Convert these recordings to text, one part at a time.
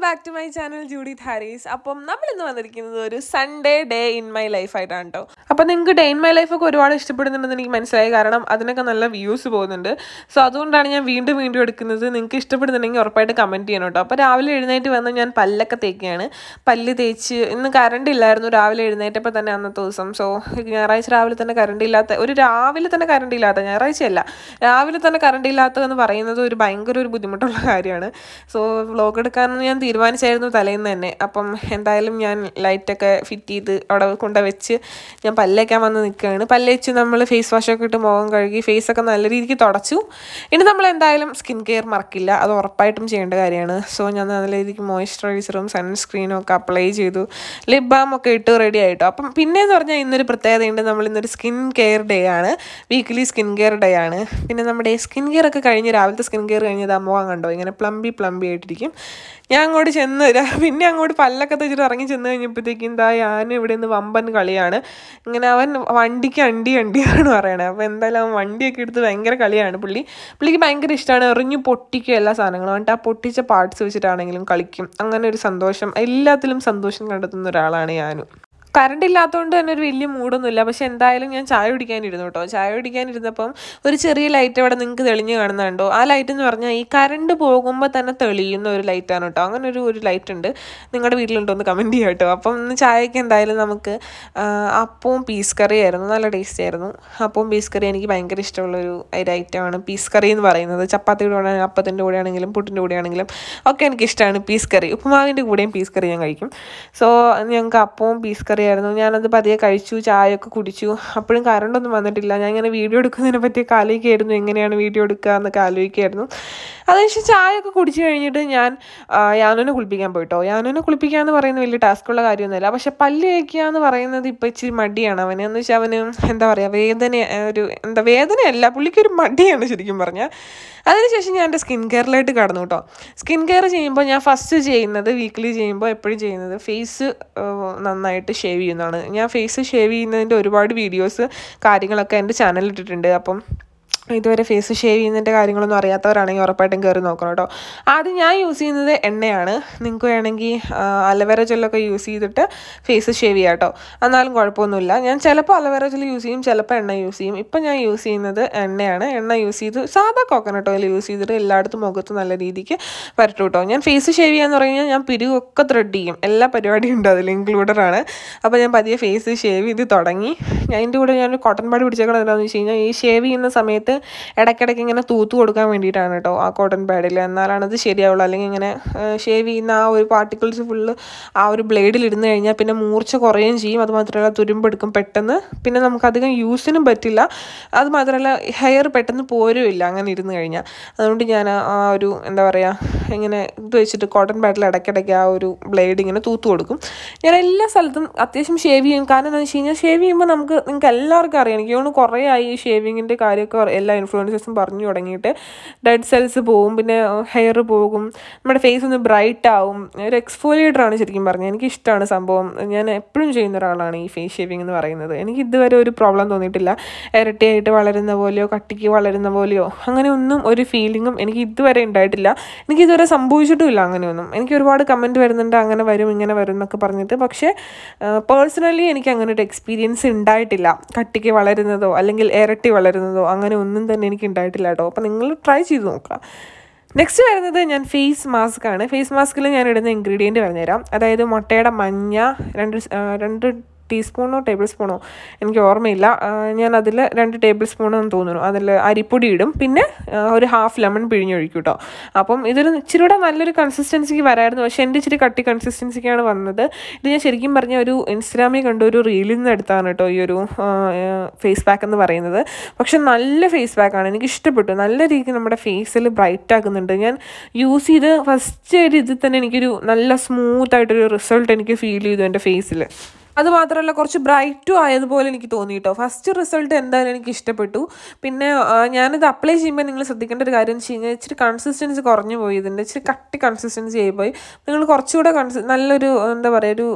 Back to my channel Judy Harris അപ്പം നമ്മൾ ഇന്ന് വന്നിരിക്കുന്നത് ഒരു Sunday day in my life ആയിട്ടാണ് കേട്ടോ അപ്പം നിങ്ങൾക്ക് ഡേ ഇൻ മൈ ലൈഫ് ഒക്കെ ഒരുപാട് ഇഷ്ടപ്പെടുന്നുണ്ടെന്ന് എനിക്ക് മനസ്സിലായി കാരണം അതിനൊക്കെ നല്ല വ്യൂസ് പോകുന്നുണ്ട് സോ അതുകൊണ്ടാണ് ഞാൻ വീണ്ടും വീണ്ടും എടുക്കുന്നത് നിങ്ങൾക്ക് ഇഷ്ടപ്പെടുന്നുണ്ടെങ്കിൽ ഉറപ്പായിട്ട് കമൻറ്റ് ചെയ്യണം കേട്ടോ അപ്പോൾ രാവിലെ എഴുന്നേറ്റ് വന്ന് ഞാൻ പല്ലൊക്കെ തേക്കുകയാണ് പല്ല് തേച്ച് ഇന്ന് കറണ്ട് ഇല്ലായിരുന്നു രാവിലെ എഴുന്നേറ്റപ്പോൾ തന്നെ അന്നത്തെ ദിവസം സോ ഞായറാഴ്ച രാവിലെ തന്നെ കറണ്ട് ഇല്ലാത്ത ഒരു രാവിലെ തന്നെ കറണ്ട് ഇല്ലാത്ത ഞായറാഴ്ചയല്ല രാവിലെ തന്നെ കറണ്ട് ഇല്ലാത്തതെന്ന് പറയുന്നത് ഒരു ഭയങ്കര ഒരു ബുദ്ധിമുട്ടുള്ള കാര്യമാണ് സോ വ്ലോഗ് എടുക്കാമെന്ന് ഞാൻ തീരുമാനിച്ചായിരുന്നു തലേന്ന് തന്നെ അപ്പം എന്തായാലും ഞാൻ ലൈറ്റൊക്കെ ഫിറ്റ് ചെയ്ത് അവിടെ കൊണ്ട് വെച്ച് ഞാൻ പല്ലേക്കാൻ വന്ന് നിൽക്കുകയാണ് പല്ലേച്ച് നമ്മൾ ഫേസ് വാഷൊക്കെ ഇട്ട് മുഖം കഴുകി ഫേസൊക്കെ നല്ല രീതിക്ക് തുടച്ചു ഇനി നമ്മൾ എന്തായാലും സ്കിൻ കെയർ മറക്കില്ല അത് ഉറപ്പായിട്ടും ചെയ്യേണ്ട കാര്യമാണ് സോ ഞാൻ നല്ല രീതിക്ക് മോയ്സ്ചറൈസറും സൺസ്ക്രീനും ഒക്കെ അപ്ലൈ ചെയ്തു ലിപ് ബാം ഒക്കെ ഇട്ട് റെഡി ആയിട്ടോ അപ്പം പിന്നെയെന്ന് പറഞ്ഞാൽ ഇന്നൊരു പ്രത്യേകതയുണ്ട് നമ്മൾ ഇന്നൊരു സ്കിൻ കെയർ ഡേ ആണ് വീക്ക്ലി സ്കിൻ കെയർ ഡേ ആണ് പിന്നെ നമ്മുടെ സ്കിൻ കെയർ ഒക്കെ കഴിഞ്ഞ് രാവിലത്തെ സ്കിൻ കെയർ കഴിഞ്ഞത് അമ്മ കണ്ടോ ഇങ്ങനെ പ്ലംബി പ്ലംബി ആയിട്ടിരിക്കും ഞാൻ അങ്ങോട്ട് ചെന്ന് ര- പിന്നെ അങ്ങോട്ട് പല്ലൊക്കെ തെച്ചിട്ട് ഇറങ്ങി ചെന്ന് കഴിഞ്ഞപ്പോഴത്തേക്കും എന്താ ഞാൻ ഇവിടെ നിന്ന് വമ്പൻ കളിയാണ് ഇങ്ങനെ അവൻ വണ്ടിക്ക് അണ്ടി അണ്ടിയാണ് പറയണത് അപ്പോൾ എന്തായാലും അവൻ വണ്ടിയൊക്കെ എടുത്ത് ഭയങ്കര കളിയാണ് പുള്ളി പുള്ളിക്ക് ഭയങ്കര ഇഷ്ടമാണ് എറിഞ്ഞു പൊട്ടിക്കും എല്ലാ സാധനങ്ങളും എന്നിട്ട് ആ പൊട്ടിച്ച പാർട്സ് വെച്ചിട്ടാണെങ്കിലും കളിക്കും അങ്ങനെ ഒരു സന്തോഷം എല്ലാത്തിലും സന്തോഷം കണ്ടെത്തുന്ന ഒരാളാണ് ഞാനും കറണ്ട് ഇല്ലാത്തതുകൊണ്ട് തന്നെ ഒരു വലിയ മൂടൊന്നുമില്ല പക്ഷെ എന്തായാലും ഞാൻ ചായ കുടിക്കാനിരുന്നു കേട്ടോ ചായ കുടിക്കാനിരുന്നപ്പം ഒരു ചെറിയ ലൈറ്റ് അവിടെ നിങ്ങൾക്ക് തെളിഞ്ഞ് കാണുന്നുണ്ടോ ആ ലൈറ്റ് എന്ന് പറഞ്ഞാൽ ഈ കറണ്ട് പോകുമ്പോൾ തന്നെ തെളിയുന്ന ഒരു ലൈറ്റാണ് കേട്ടോ അങ്ങനെ ഒരു ഒരു ലൈറ്റ് ഉണ്ട് നിങ്ങളുടെ വീട്ടിലുണ്ടോ എന്ന് കമൻറ്റ് ചെയ്യാം കേട്ടോ അപ്പം ഇന്ന് ചായക്ക് എന്തായാലും നമുക്ക് ആ, അപ്പവും പീസ് കറി ആയിരുന്നു നല്ല ടേസ്റ്റ് ആയിരുന്നു അപ്പവും പീസ് കറി എനിക്ക് ഭയങ്കര ഇഷ്ടമുള്ളൊരു ഒരു ഐറ്റമാണ് പീസ് കറി എന്ന് പറയുന്നത് ചപ്പാത്തിയുടെ കൂടെ ആണെങ്കിലും അപ്പത്തിൻ്റെ കൂടെ ആണെങ്കിലും പുട്ടിൻ്റെ കൂടെ ആണെങ്കിലും ഒക്കെ എനിക്ക് ഇഷ്ടമാണ് പീസ് കറി ഉപ്പുമാവിൻ്റെ കൂടെയും പീസ് കറി ഞാൻ കഴിക്കും സോ ഞങ്ങൾക്ക് അപ്പവും പീസ് കറിയായിരുന്നു ഞാനത് പതിയെ കഴിച്ചു ചായയൊക്കെ കുടിച്ചു അപ്പോഴും കറണ്ടൊന്നും വന്നിട്ടില്ല ഞാൻ ഇങ്ങനെ വീഡിയോ എടുക്കുന്നതിനെ പറ്റി ആലോചിക്കായിരുന്നു എങ്ങനെയാണ് വീഡിയോ എടുക്കുക എന്നൊക്കെ ആലോചിക്കായിരുന്നു അതിനുശേഷം ചായയൊക്കെ കുടിച്ചു കഴിഞ്ഞിട്ട് ഞാൻ ആ, യാനുവിനെ കുളിപ്പിക്കാൻ പോയിട്ടോ യാനുവിനെ കുളിപ്പിക്കുക എന്ന് പറയുന്നത് വലിയ ടാസ്ക്കുള്ള കാര്യമൊന്നുമില്ല പക്ഷെ പല്ല് തേക്കുക എന്ന് പറയുന്നത് ഇപ്പം ഇച്ചിരി മടിയാണ് അവന് എന്ന് വെച്ചാൽ അവന് എന്താ പറയുക വേദന ആ, ഒരു എന്താ വേദനയല്ല പുള്ളിക്കൊരു മടിയാണ് ശരിക്കും പറഞ്ഞാൽ അതിനുശേഷം ഞാൻ എൻ്റെ സ്കിൻ കെയറിലായിട്ട് കടന്നു കേട്ടോ സ്കിൻ കെയർ ചെയ്യുമ്പോൾ ഞാൻ ഫസ്റ്റ് ചെയ്യുന്നത് വീക്ക്ലി ചെയ്യുമ്പോൾ എപ്പോഴും ചെയ്യുന്നത് ഫേസ് നന്നായിട്ട് ഷേവ് ചെയ്യുന്നതാണ് ഞാൻ ഫേസ് ഷേവ് ചെയ്യുന്നതിൻ്റെ ഒരുപാട് വീഡിയോസ് കാര്യങ്ങളൊക്കെ എൻ്റെ ചാനലിൽ ഇട്ടിട്ടുണ്ട് അപ്പം ഇതുവരെ ഫേസ് ഷേവ് ചെയ്യുന്നതിൻ്റെ കാര്യങ്ങളൊന്നും അറിയാത്തവരാണെങ്കിൽ ഉറപ്പായിട്ടും കയറി നോക്കണം കേട്ടോ ആദ്യം ഞാൻ യൂസ് ചെയ്യുന്നത് എണ്ണയാണ് നിങ്ങൾക്ക് വേണമെങ്കിൽ അലവേര ജെല്ലൊക്കെ യൂസ് ചെയ്തിട്ട് ഫേസ് ഷേവ് ചെയ്യാം കേട്ടോ എന്നാലും കുഴപ്പമൊന്നുമില്ല ഞാൻ ചിലപ്പോൾ അലവേര ജെൽ യൂസ് ചെയ്യും ചിലപ്പോൾ എണ്ണ യൂസ് ചെയ്യും ഇപ്പം ഞാൻ യൂസ് ചെയ്യുന്നത് എണ്ണയാണ് എണ്ണ യൂസ് ചെയ്ത് സാധാ കോക്കനട്ട് ഓയിൽ യൂസ് ചെയ്തിട്ട് എല്ലായിടത്തും മുഖത്ത് നല്ല രീതിക്ക് പരട്ടു കേട്ടോ ഞാൻ ഫേസ് ഷേവ് ചെയ്യാന്ന് പറഞ്ഞു കഴിഞ്ഞാൽ ഞാൻ പിരിവൊക്കെ ത്രെഡ് ചെയ്യും എല്ലാ പരിപാടിയും ഉണ്ട് അതിൽ ഇൻക്ലൂഡഡ് ആണ് അപ്പോൾ ഞാൻ പതിയെ ഫേസ് ഷേവ് ചെയ്ത് തുടങ്ങി ഞാൻ അതിൻ്റെ കൂടെ ഞാൻ കോട്ടൺ പാഡ് പിടിച്ചേക്കണം എന്താണെന്ന് വെച്ച് കഴിഞ്ഞാൽ ഈ ഷേവ് ചെയ്യുന്ന സമയത്ത് ഇടയ്ക്കിടയ്ക്ക് ഇങ്ങനെ തൂത്ത് കൊടുക്കാൻ വേണ്ടിയിട്ടാണ് കേട്ടോ ആ കോട്ടൺ പാഡിൽ എന്നാലാണ് അത് ശരിയാവുള്ളൂ അല്ലെങ്കിൽ ഇങ്ങനെ ഷേവ് ചെയ്യുന്ന ആ ഒരു പാർട്ടിക്കിൾസ് ഫുള്ള് ആ ഒരു ബ്ലേഡിൽ ഇരുന്ന് കഴിഞ്ഞാൽ പിന്നെ മൂർച്ച കുറയുകയും ചെയ്യും അത് മാത്രമല്ല തുരുമ്പെടുക്കും പെട്ടെന്ന് പിന്നെ നമുക്ക് അധികം യൂസിനും പറ്റില്ല അത് മാത്രമല്ല ഹെയർ പെട്ടെന്ന് പോരുമില്ല അങ്ങനെ ഇരുന്ന് കഴിഞ്ഞാൽ അതുകൊണ്ട് ഞാൻ ആ ഒരു എന്താ പറയുക ഇങ്ങനെ ഇത് വെച്ചിട്ട് കോട്ടൺ പാഡിൽ ഇടയ്ക്കിടയ്ക്ക് ആ ഒരു ബ്ലേഡ് ഇങ്ങനെ തൂത്ത് കൊടുക്കും ഞാൻ എല്ലാ സ്ഥലത്തും അത്യാവശ്യം ഷേവ് ചെയ്യും കാരണം എന്താണെന്ന് വെച്ച് കഴിഞ്ഞാൽ ഷേവ് ചെയ്യുമ്പോൾ നമുക്ക് നിങ്ങൾക്ക് എല്ലാവർക്കും അറിയാം എനിക്ക് തോന്നുന്നു കുറേ ആയി ഈ ഷേവിങ്ങിൻ്റെ കാര്യമൊക്കെ എല്ലാ ഇൻഫ്ലുവൻസേഴ്സും പറഞ്ഞു തുടങ്ങിയിട്ട് ഡെഡ് സെൽസ് പോവും പിന്നെ ഹെയർ പോകും നമ്മുടെ ഫേസ് ഒന്ന് ബ്രൈറ്റ് ആവും ഒരു എക്സ്ഫോലിയേറ്റർ ആണ് ശരിക്കും പറഞ്ഞാൽ എനിക്ക് ഇഷ്ടമാണ് സംഭവം ഞാൻ എപ്പോഴും ചെയ്യുന്ന ഒരാളാണ് ഈ ഫേസ് ഷേവിംഗ് എന്ന് പറയുന്നത് എനിക്ക് ഇതുവരെ ഒരു പ്രോബ്ലം തോന്നിയിട്ടില്ല ഇരട്ടിയായിട്ട് വളരുന്ന പോലെയോ കട്ടിക്ക് വളരുന്ന പോലെയോ അങ്ങനെ ഒന്നും ഒരു ഫീലിങ്ങും എനിക്ക് ഇതുവരെ ഉണ്ടായിട്ടില്ല എനിക്ക് ഇതുവരെ സംഭവിച്ചിട്ടുമില്ല അങ്ങനെയൊന്നും എനിക്ക് ഒരുപാട് കമൻറ്റ് വരുന്നുണ്ട് അങ്ങനെ വരും ഇങ്ങനെ വരും എന്നൊക്കെ പറഞ്ഞിട്ട് പക്ഷേ പേഴ്സണലി എനിക്ക് അങ്ങനെ ഒരു എക്സ്പീരിയൻസ് ഉണ്ടായിട്ടില്ല കട്ടിക്ക് വളരുന്നതോ അല്ലെങ്കിൽ ഇരട്ടി വളരുന്നതോ അങ്ങനെ ഒന്നും തന്നെ എനിക്ക് ഉണ്ടായിട്ടില്ല കേട്ടോ അപ്പോൾ നിങ്ങൾ ട്രൈ ചെയ്ത് നോക്കുക നെക്സ്റ്റ് വരുന്നത് ഞാൻ ഫേസ് മാസ്ക് ആണ് ഫേസ് മാസ്കിൽ ഞാൻ ഇടുന്ന ഇൻഗ്രീഡിയൻറ്റ് പറഞ്ഞുതരാം അതായത് മുട്ടയുടെ മഞ്ഞ രണ്ട് സ്- ആ, രണ്ട് ടീസ്പൂണോ ടേബിൾ സ്പൂണോ എനിക്ക് ഓർമ്മയില്ല ആ, ഞാൻ അതിൽ രണ്ട് ടേബിൾ സ്പൂണെന്ന് തോന്നുന്നു അതിൽ അരിപ്പൊടി ഇടും പിന്നെ ആ, ഒരു ഹാഫ് ലെമൺ പിഴിഞ്ഞൊഴിക്കും കേട്ടോ അപ്പം ഇതൊരു ഇച്ചിരി കൂടെ നല്ലൊരു കൺസിസ്റ്റൻസിക്ക് വരായിരുന്നു പക്ഷേ എൻ്റെ ഇച്ചിരി കട്ടി കൺസിസ്റ്റൻസിക്കാണ് വന്നത് ഇത് ഞാൻ ശരിക്കും പറഞ്ഞ ഒരു ഇൻസ്റ്റാഗ്രാമിൽ കണ്ട ഒരു റീലിൽ നിന്ന് എടുത്താണ് കേട്ടോ ഈ ഒരു ഫേസ് പാക്ക് എന്ന് പറയുന്നത് പക്ഷെ നല്ല ഫേസ് പാക്കാണ് എനിക്ക് ഇഷ്ടപ്പെട്ടു നല്ല രീതിക്ക് നമ്മുടെ ഫേസിൽ ബ്രൈറ്റ് ആക്കുന്നുണ്ട് ഞാൻ യൂസ് ചെയ്ത് ഫസ്റ്റ് ഒരു ഇതിൽ തന്നെ എനിക്കൊരു നല്ല സ്മൂത്ത് ആയിട്ടൊരു റിസൾട്ട് എനിക്ക് ഫീൽ ചെയ്തു എൻ്റെ ഫേസിൽ അത് മാത്രമല്ല കുറച്ച് ബ്രൈറ്റും ആയതുപോലെ എനിക്ക് തോന്നി കേട്ടോ ഫസ്റ്റ് റിസൾട്ട് എന്തായാലും എനിക്ക് ഇഷ്ടപ്പെട്ടു പിന്നെ ആ, ഞാനിത് അപ്ലൈ ചെയ്യുമ്പോൾ നിങ്ങൾ ശ്രദ്ധിക്കേണ്ട ഒരു കാര്യം എന്ന് വെച്ച് കഴിഞ്ഞാൽ ഇച്ചിരി കൺസിസ്റ്റൻസി കുറഞ്ഞു പോയി ഇതിൻ്റെ ഇച്ചിരി കട്ടി കൺസിസ്റ്റൻസി ആയി പോയി നിങ്ങൾ കുറച്ചുകൂടെ കൺസി നല്ലൊരു എന്താ പറയുക ഒരു തിക്ക്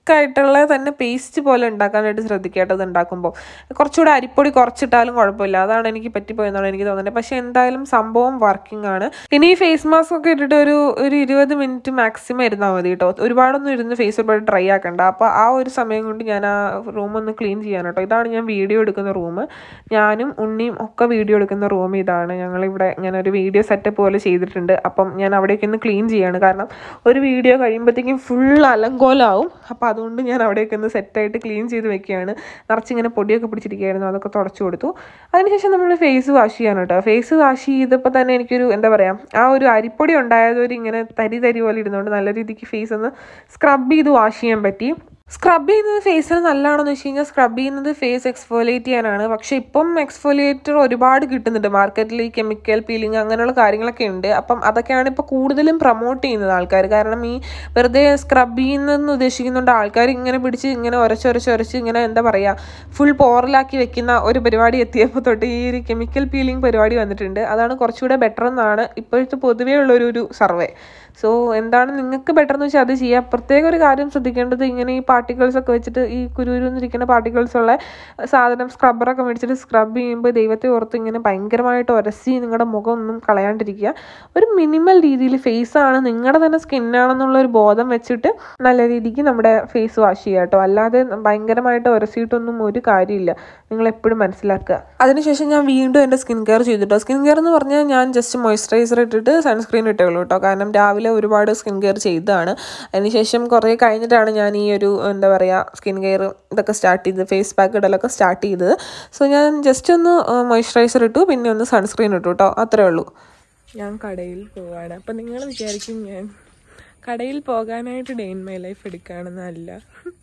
തിക്ക് ആയിട്ടുള്ള തന്നെ പേസ്റ്റ് പോലെ ഉണ്ടാക്കാനായിട്ട് ശ്രദ്ധിക്കേണ്ടത് ഉണ്ടാക്കുമ്പോൾ കുറച്ചുകൂടെ അരിപ്പൊടി കുറച്ചിട്ടാലും കുഴപ്പമില്ല അതാണ് എനിക്ക് പറ്റിപ്പോയെന്നാണ് എനിക്ക് തോന്നുന്നത് പക്ഷേ എന്തായാലും സംഭവം വർക്കിംഗ് ആണ് ഇനി ഈ ഫേസ് മാസ്ക് ഒക്കെ ഇട്ടിട്ട് ഒരു ഒരു ഇരുപത് മിനിറ്റ് മാക്സിമം ഇരുന്നാൽ മതി കേട്ടോ ഒരുപാടൊന്നും ഇരുന്ന് ഫേസ് ഒരുപാട് ട്രൈ ആക്കണ്ട അപ്പോൾ ആ ഒരു സമയം കൊണ്ട് ഞാൻ ആ റൂം ഒന്ന് ക്ലീൻ ചെയ്യാൻ കേട്ടോ ഇതാണ് ഞാൻ വീഡിയോ എടുക്കുന്ന റൂം ഞാനും ഉണ്ണിയും ഒക്കെ വീഡിയോ എടുക്കുന്ന റൂം ഇതാണ് ഞങ്ങളിവിടെ ഇങ്ങനെ ഒരു വീഡിയോ സെറ്റപ്പ് പോലെ ചെയ്തിട്ടുണ്ട് അപ്പം ഞാൻ അവിടേക്ക് ഒന്ന് ക്ലീൻ ചെയ്യാണ് കാരണം ഒരു വീഡിയോ കഴിയുമ്പോഴത്തേക്കും ഫുൾ അലങ്കോലാവും അപ്പോൾ അതുകൊണ്ട് ഞാൻ അവിടേക്ക് ഒന്ന് സെറ്റായിട്ട് ക്ലീൻ ചെയ്ത് വെക്കുകയാണ് നിറച്ചിങ്ങനെ പൊടിയൊക്കെ പിടിച്ചിരിക്കുകയായിരുന്നു അതൊക്കെ തുടച്ചു കൊടുത്തു അതിനുശേഷം നമ്മൾ ഫേസ് വാഷ് ചെയ്യാൻ കേട്ടോ ഫേസ് വാഷ് ചെയ്തപ്പോൾ തന്നെ എനിക്കൊരു എന്താ പറയുക ആ ഒരു അരിപ്പൊടി ഉണ്ടായതൊരു ഇങ്ങനെ തരി തരി പോലെ ഇരുന്നുകൊണ്ട് നല്ല രീതിക്ക് ഫേസ് ഒന്ന് സ്ക്രബ് ചെയ്ത് വാഷ് ചെയ്യാൻ പറ്റി സ്ക്രബ് ചെയ്യുന്നത് ഫേസിന് നല്ലതാണെന്ന് വെച്ച് കഴിഞ്ഞാൽ സ്ക്രബ് ചെയ്യുന്നത് ഫേസ് എക്സ്ഫോലിയേറ്റ് ചെയ്യാനാണ് പക്ഷെ ഇപ്പം എക്സ്ഫോലിയേറ്റർ ഒരുപാട് കിട്ടുന്നുണ്ട് മാർക്കറ്റിൽ ഈ കെമിക്കൽ പീലിംഗ് അങ്ങനെയുള്ള കാര്യങ്ങളൊക്കെ ഉണ്ട് അപ്പം അതൊക്കെയാണ് ഇപ്പോൾ കൂടുതലും പ്രൊമോട്ട് ചെയ്യുന്നത് ആൾക്കാർ കാരണം ഈ വെറുതെ സ്ക്രബ് ചെയ്യുന്നതെന്ന് ഉദ്ദേശിക്കുന്നുണ്ട് ആൾക്കാർ ഇങ്ങനെ പിടിച്ച് ഇങ്ങനെ ഉരച്ചൊരച്ചൊരച്ച് ഇങ്ങനെ എന്താ പറയുക ഫുൾ പോറലാക്കി വെക്കുന്ന ഒരു പരിപാടി എത്തിയപ്പോൾ തൊട്ട് ഈ ഒരു കെമിക്കൽ പീലിംഗ് പരിപാടി വന്നിട്ടുണ്ട് അതാണ് കുറച്ചുകൂടെ ബെറ്റർ എന്നാണ് ഇപ്പോഴത്തെ പൊതുവേ ഉള്ളൊരു ഒരു സർവേ സോ എന്താണ് നിങ്ങൾക്ക് ബെറ്റർ എന്ന് വെച്ചാൽ അത് ചെയ്യുക പ്രത്യേക ഒരു കാര്യം ശ്രദ്ധിക്കേണ്ടത് ഇങ്ങനെ ഈ പാർട്ടിക്കിൾസ് ഒക്കെ വെച്ചിട്ട് ഈ കുരുകുരുന്നിരിക്കുന്ന പാർട്ടിക്കിൾസ് ഉള്ള സാധനം സ്ക്രബ്ബറൊക്കെ മേടിച്ചിട്ട് സ്ക്രബ് ചെയ്യുമ്പോൾ ദൈവത്തെ ഓർത്ത് ഇങ്ങനെ ഭയങ്കരമായിട്ട് ഉരസി നിങ്ങളുടെ മുഖം ഒന്നും കളയാണ്ടിരിക്കുക ഒരു മിനിമൽ രീതിയിൽ ഫേസ് ആണ് നിങ്ങളുടെ തന്നെ സ്കിന്നാണെന്നുള്ള ഒരു ബോധം വെച്ചിട്ട് നല്ല രീതിക്ക് നമ്മുടെ ഫേസ് വാഷ് ചെയ്യുക കേട്ടോ അല്ലാതെ ഭയങ്കരമായിട്ട് ഉരസിയിട്ടൊന്നും ഒരു കാര്യമില്ല നിങ്ങൾ എപ്പോഴും മനസ്സിലാക്കുക അതിനുശേഷം ഞാൻ വീണ്ടും എൻ്റെ സ്കിൻ കെയർ ചെയ്തിട്ടോ സ്കിൻ കെയർ എന്ന് പറഞ്ഞാൽ ഞാൻ ജസ്റ്റ് മോയ്സ്ചറൈസർ ഇട്ടിട്ട് സൺസ്ക്രീൻ ഇട്ടുള്ളൂ കേട്ടോ കാരണം രാവിലെ ഒരുപാട് സ്കിൻ കെയർ ചെയ്തതാണ് അതിനുശേഷം കുറേ കഴിഞ്ഞിട്ടാണ് ഞാൻ ഈ ഒരു എന്താ പറയുക സ്കിൻ കെയർ ഇതൊക്കെ സ്റ്റാർട്ട് ചെയ്തത് ഫേസ് പാക്ക് ഇടലൊക്കെ സ്റ്റാർട്ട് ചെയ്തത് സോ ഞാൻ ജസ്റ്റ് ഒന്ന് മോയ്സ്ചറൈസർ ഇട്ടു പിന്നെ ഒന്ന് സൺസ്ക്രീൻ ഇട്ടു കേട്ടോ അത്രേ ഉള്ളൂ ഞാൻ കടയിൽ പോവാണ് അപ്പം നിങ്ങൾ വിചാരിക്കും ഞാൻ കടയിൽ പോകാനായിട്ട് ഡേ ഇൻ മൈ ലൈഫ് എടുക്കുകയാണെന്നല്ല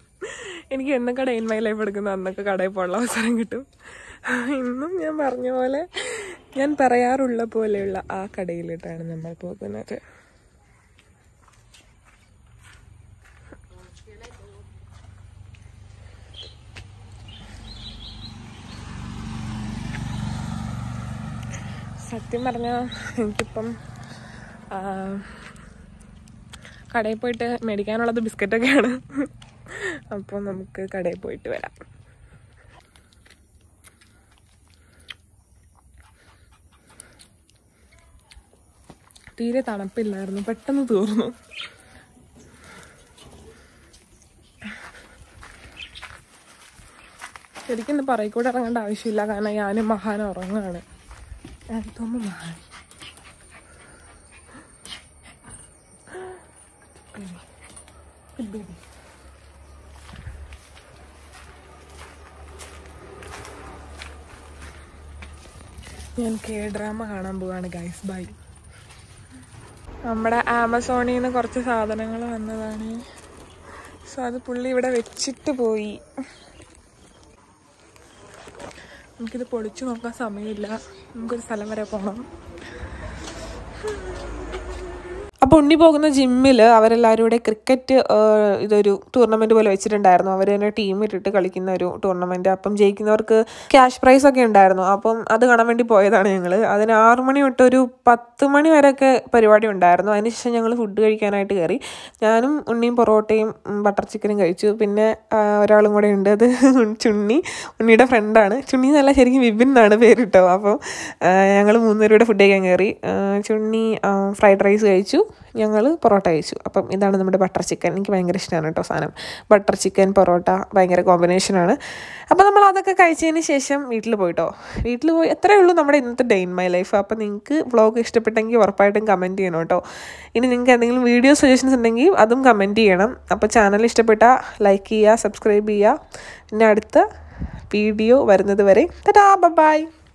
എനിക്ക് എന്നൊക്കെ ഡേ ഇൻ മൈ ലൈഫ് എടുക്കുന്ന അന്നൊക്കെ കടയിൽ പോകാനുള്ള അവസരം കിട്ടും ഇന്നും ഞാൻ പറഞ്ഞ പോലെ ഞാൻ പറയാറുള്ള പോലെയുള്ള ആ കടയിലിട്ടാണ് നമ്മൾ പോകുന്നത് സത്യം പറഞ്ഞാൽ എനിക്കിപ്പം ആ, കടയിൽ പോയിട്ട് മേടിക്കാനുള്ളത് ബിസ്ക്കറ്റൊക്കെയാണ് അപ്പോൾ നമുക്ക് കടയിൽ പോയിട്ട് വരാം തീരെ തണുപ്പില്ലായിരുന്നു പെട്ടെന്ന് തീർന്നു ശരിക്കും ഇന്ന് പറയിൽ കൂടെ ഇറങ്ങേണ്ട ആവശ്യമില്ല കാരണം ഞാനും മഹാൻ ഉറങ്ങുകയാണ് ഞാൻ തോന്നുന്നു മഹാൻ Good baby. ഞാൻ കെ ഡ്രാമ കാണാൻ പോവാണ് ഗൈസ് ബൈ നമ്മുടെ ആമസോണിൽ നിന്ന് കുറച്ച് സാധനങ്ങൾ വന്നതാണ് സോ അത് പുള്ളി ഇവിടെ വെച്ചിട്ട് പോയി നമുക്കിത് പൊളിച്ചു നോക്കാൻ സമയമില്ല നമുക്കൊരു സ്ഥലം വരെ പോകണം അപ്പോൾ ഉണ്ണി പോകുന്ന ജിമ്മിൽ അവരെല്ലാവരും കൂടെ ക്രിക്കറ്റ് ഇതൊരു ടൂർണമെൻറ്റ് പോലെ വെച്ചിട്ടുണ്ടായിരുന്നു അവർ തന്നെ ടീം ഇട്ടിട്ട് കളിക്കുന്ന ഒരു ടൂർണമെൻറ്റ് അപ്പം ജയിക്കുന്നവർക്ക് ക്യാഷ് പ്രൈസ് ഒക്കെ ഉണ്ടായിരുന്നു അപ്പം അത് കാണാൻ വേണ്ടി പോയതാണ് ഞങ്ങൾ അതിന് ആറു മണി തൊട്ട് ഒരു പത്ത് മണി വരെയൊക്കെ പരിപാടി ഉണ്ടായിരുന്നു അതിനുശേഷം ഞങ്ങൾ ഫുഡ് കഴിക്കാനായിട്ട് കയറി ഞാനും ഉണ്ണിയും പൊറോട്ടയും ഉം, ബട്ടർ ചിക്കനും കഴിച്ചു പിന്നെ ആ, ഒരാളും കൂടെ ഉണ്ട് അത് ചുണ്ണി ഉണ്ണിയുടെ ഫ്രണ്ടാണ് ചുണ്ണി എന്നല്ല ശരിക്കും വിപിൻ എന്നാണ് പേരിട്ടോ അപ്പം ഞങ്ങൾ മൂന്നുപേരുടെ ഫുഡ് കഴിക്കാൻ കയറി ആ, ചുണ്ണി ഫ്രൈഡ് റൈസ് കഴിച്ചു ഞങ്ങൾ പൊറോട്ട കഴിച്ചു അപ്പം ഇതാണ് നമ്മുടെ ബട്ടർ ചിക്കൻ എനിക്ക് ഭയങ്കര ഇഷ്ടമാണ് കേട്ടോ സാധനം ബട്ടർ ചിക്കൻ പൊറോട്ട ഭയങ്കര കോമ്പിനേഷനാണ് അപ്പോൾ നമ്മൾ അതൊക്കെ കഴിച്ചതിന് ശേഷം വീട്ടിൽ പോയിട്ടോ വീട്ടിൽ പോയി എത്രയേ ഉള്ളൂ നമ്മുടെ ഇന്നത്തെ ഡേ ഇൻ മൈ ലൈഫ് അപ്പോൾ നിങ്ങൾക്ക് വ്ളോഗ് ഇഷ്ടപ്പെട്ടെങ്കിൽ ഉറപ്പായിട്ടും കമൻറ്റ് ചെയ്യണം കേട്ടോ ഇനി നിങ്ങൾക്ക് എന്തെങ്കിലും വീഡിയോ സജഷൻസ് ഉണ്ടെങ്കിൽ അതും കമൻറ്റ് ചെയ്യണം അപ്പോൾ ചാനൽ ഇഷ്ടപ്പെട്ടാൽ ലൈക്ക് ചെയ്യുക സബ്സ്ക്രൈബ് ചെയ്യുക പിന്നെ അടുത്ത വീഡിയോ വരുന്നത് വരെ ടാ ബൈ